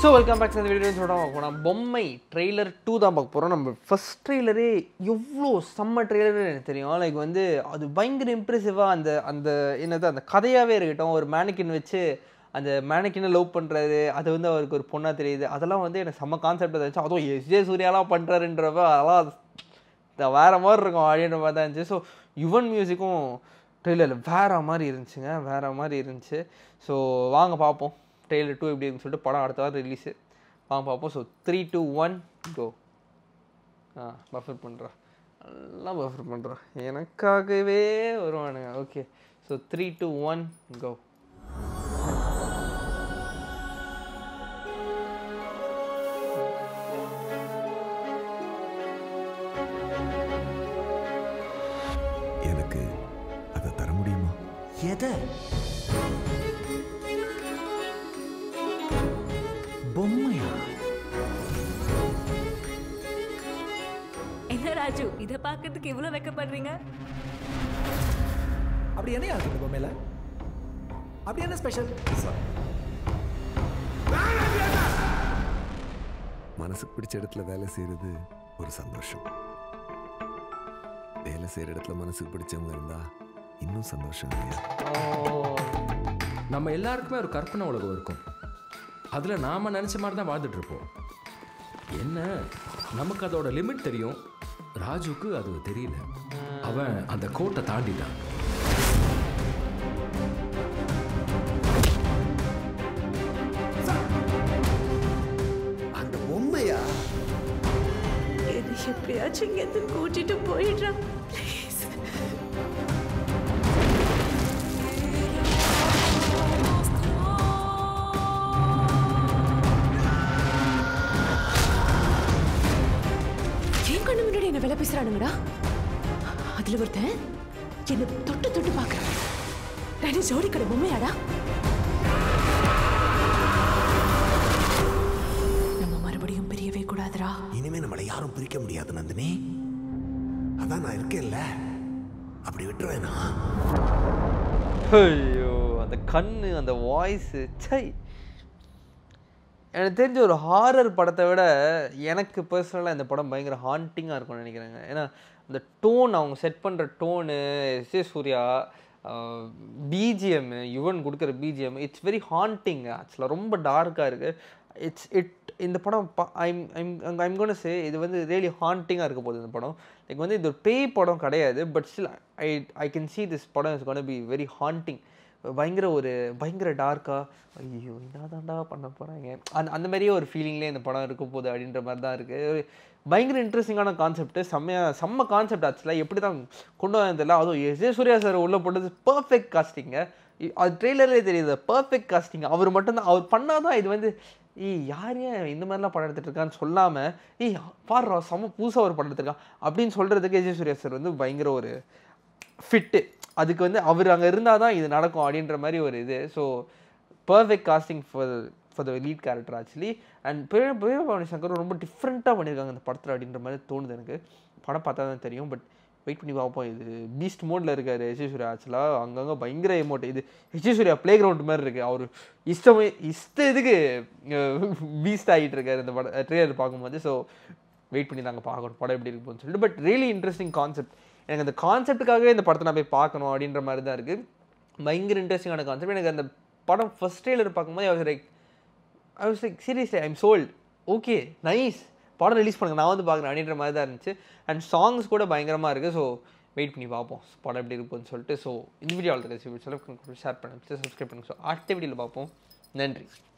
so welcome back இந்த video சொல்கிறோம் போனால் பொம்மை ட்ரெய்லர் டூ தான் பார்க்க போகிறோம் நம்ம ஃபர்ஸ்ட் ட்ரெய்லரே எவ்வளோ செம்ம ட்ரெய்லர் எனக்கு தெரியும் லைக் வந்து அது பயங்கர இம்ப்ரெசிவாக அந்த அந்த என்னது அந்த கதையாகவே இருக்கட்டும் ஒரு மேனக்கின் வச்சு அந்த மேனக்கினை லவ் பண்ணுறாரு அது வந்து அவருக்கு ஒரு பொண்ணாக தெரியுது அதெல்லாம் வந்து எனக்கு செம்ம கான்செப்ட் இருந்துச்சு அதுவும் எஸ் ஜே சூர்யாலாம் பண்ணுறாருன்றப்ப அதெல்லாம் அது வேறு மாதிரி இருக்கும் அப்படின்ற மாதிரி தான் இருந்துச்சு ஸோ யுவன் மியூசிக்கும் ட்ரெய்லரில் வேறு மாதிரி இருந்துச்சுங்க வேறு மாதிரி இருந்துச்சு ஸோ வாங்க பார்ப்போம் ட்ரெய்லர் டூ எப்படி இருக்குன்னு சொல்லிட்டு படம் அடுத்த வாரம் ரிலீஸு வாங்க பார்ப்போம் so three two one go ஆ பஃபர் பண்ணுறா நல்லா பஃபர் பண்ணுறா எனக்காகவே வருவானுங்க okay so three two one go எனக்கு அதை தர முடியுமா எதை பொம்மையா என்ன ராஜு இதை பார்க்கறதுக்கு இவ்வளோ வெக்கப்படுறீங்க அப்படி என்ன இருக்கு இந்த பொம்மையில அப்படி என்ன ஸ்பெஷல் மனசுக்கு பிடிச்ச இடத்துல வேலை செய்யறது ஒரு சந்தோஷம் வேலை செய்யற இடத்துல மனசுக்கு பிடிச்சவங்க இருந்தா இன்னும் சந்தோஷம் இல்லையா நம்ம எல்லாருக்குமே ஒரு கற்பனை உலகம் இருக்கும் அதில் நாம் நினச்ச மாதிரி தான் வாழ்ந்துட்டு இருப்போம் என்ன நமக்கு அதோட லிமிட் தெரியும் ராஜுக்கு அது தெரியல அவன் அந்த கோட்டை தாண்டிட்டான் அந்த பொம்மையா என்னை எப்படியாச்சும் இங்கேருந்து கூட்டிட்டு போயிடுறான் ப்ளீஸ் என் கண்ணு முன்னாடி என்ன வேலை பேசுறானுங்கடா அதுல ஒருத்தன் என்ன தொட்டு தொட்டு பாக்குறான் நான் ஜோடி கடை பொம்மையாடா நம்ம மறுபடியும் பிரியவே கூடாதுடா இனிமே நம்மளை யாரும் பிரிக்க முடியாது நந்தினி அதான் நான் இருக்கேன்ல அப்படி விட்டுருவேனா ஐயோ அந்த கண்ணு அந்த வாய்ஸு சை எனக்கு தெரிஞ்ச ஒரு ஹாரர் படத்தை விட எனக்கு பர்சனலாக இந்த படம் பயங்கர ஹாண்டிங்காக இருக்கும்னு நினைக்கிறேங்க ஏன்னா அந்த டோன் அவங்க செட் பண்ணுற tone S A Surya BGM Yuvan கொடுக்குற பிஜிஎம் இட்ஸ் வெரி ஹாண்டிங் ஆக்சுவலாக ரொம்ப டார்க்காக இருக்குது இட்ஸ் இட் இந்த படம் I'm I'm I'm gonna say இது வந்து ரியலி ஹாண்டிங்காக இருக்க போகுது இந்த படம் லைக் வந்து இது ஒரு பேய் படம் கிடையாது but still I I can see this படம் is gonna be very haunting பயங்கர ஒரு பயங்கர டார்க்காக ஐயோ என்னதான்டா பண்ண போகிறாங்க அந்த அந்த மாதிரியே ஒரு ஃபீலிங்லேயே இந்த படம் இருக்க போகுது அப்படின்ற மாதிரி தான் இருக்குது பயங்கர இன்ட்ரெஸ்டிங்கான கான்செப்ட் செம்மையா செம்ம கான்செப்ட் ஆக்சுவலாக எப்படி தான் கொண்டு வந்ததில்ல அதுவும் எஸ் ஜே சூர்யா சார் உள்ளே போட்டது பர்ஃபெக்ட் காஸ்டிங்க அது ட்ரெய்லர்லேயே தெரியுது பர்ஃபெக்ட் காஸ்டிங் அவர் மட்டும்தான் அவர் பண்ணாதான் இது வந்து ஏய் யார் ஏன் இந்த மாதிரிலாம் படம் எடுத்துட்டு இருக்கான்னு சொல்லாமல் ஏய் பாடுறா செம்ம புதுசாக ஒரு படம் எடுத்திருக்கான் அப்படின்னு சொல்கிறதுக்கு எஸ் ஜே சூர்யா சார் வந்து பயங்கர ஒரு ஃபிட்டு அதுக்கு வந்து அவர் அங்கே இருந்தால் தான் இது நடக்கும் அப்படின்ற மாதிரி ஒரு இது so perfect casting for for the lead character actually and பெரிய பெரிய பவானி சங்கர் ரொம்ப டிஃப்ரெண்ட்டாக பண்ணியிருக்காங்க இந்த படத்தில் அப்படின்ற மாதிரி தோணுது எனக்கு படம் பார்த்தா தான் தெரியும் பட் வெயிட் பண்ணி பார்ப்போம் இது பீஸ்ட் மோடில் இருக்கார் எஸ் சூர்யா ஆக்சுவலாக அங்கங்கே பயங்கர எமோட் இது எஸ் சூர்யா ப்ளே கிரவுண்ட் மாதிரி இருக்குது அவர் இஷ்டமே இஷ்ட இதுக்கு பீஸ்ட் ஆகிட்டு இருக்காரு இந்த படம் ட்ரெய்லர் பார்க்கும்போது ஸோ வெயிட் பண்ணி நாங்கள் பார்க்கணும் படம் எப்படி இருக்குன்னு சொல்லிட்டு பட் ரியலி இன்ட்ரெஸ்டிங் கான்செப்ட் எனக்கு அந்த கான்செப்ட்டுக்காகவே இந்த படத்தை நான் போய் பார்க்கணும் அப்படின்ற மாதிரி தான் இருக்குது பயங்கர இன்ட்ரெஸ்டிங்கான கான்செப்ட் எனக்கு அந்த படம் ஃபர்ஸ்ட் ட்ரெய்லர் பார்க்கும்போது அவர் like I was like seriously I'm sold okay nice படம் ரிலீஸ் பண்ணுங்க நான் வந்து பார்க்குறேன் அப்படின்ற மாதிரி தான் இருந்துச்சு அண்ட் சாங்ஸ் கூட பயங்கரமாக இருக்குது ஸோ வெயிட் பண்ணி பார்ப்போம் படம் எப்படி இருக்குன்னு சொல்லிட்டு ஸோ இந்த வீடியோ ஆல் ஷேர் பண்ணுங்க சப்ஸ்கிரைப் பண்ணுங்க ஸோ அடுத்த வீடியோவில் பார்ப்போம் நன்றி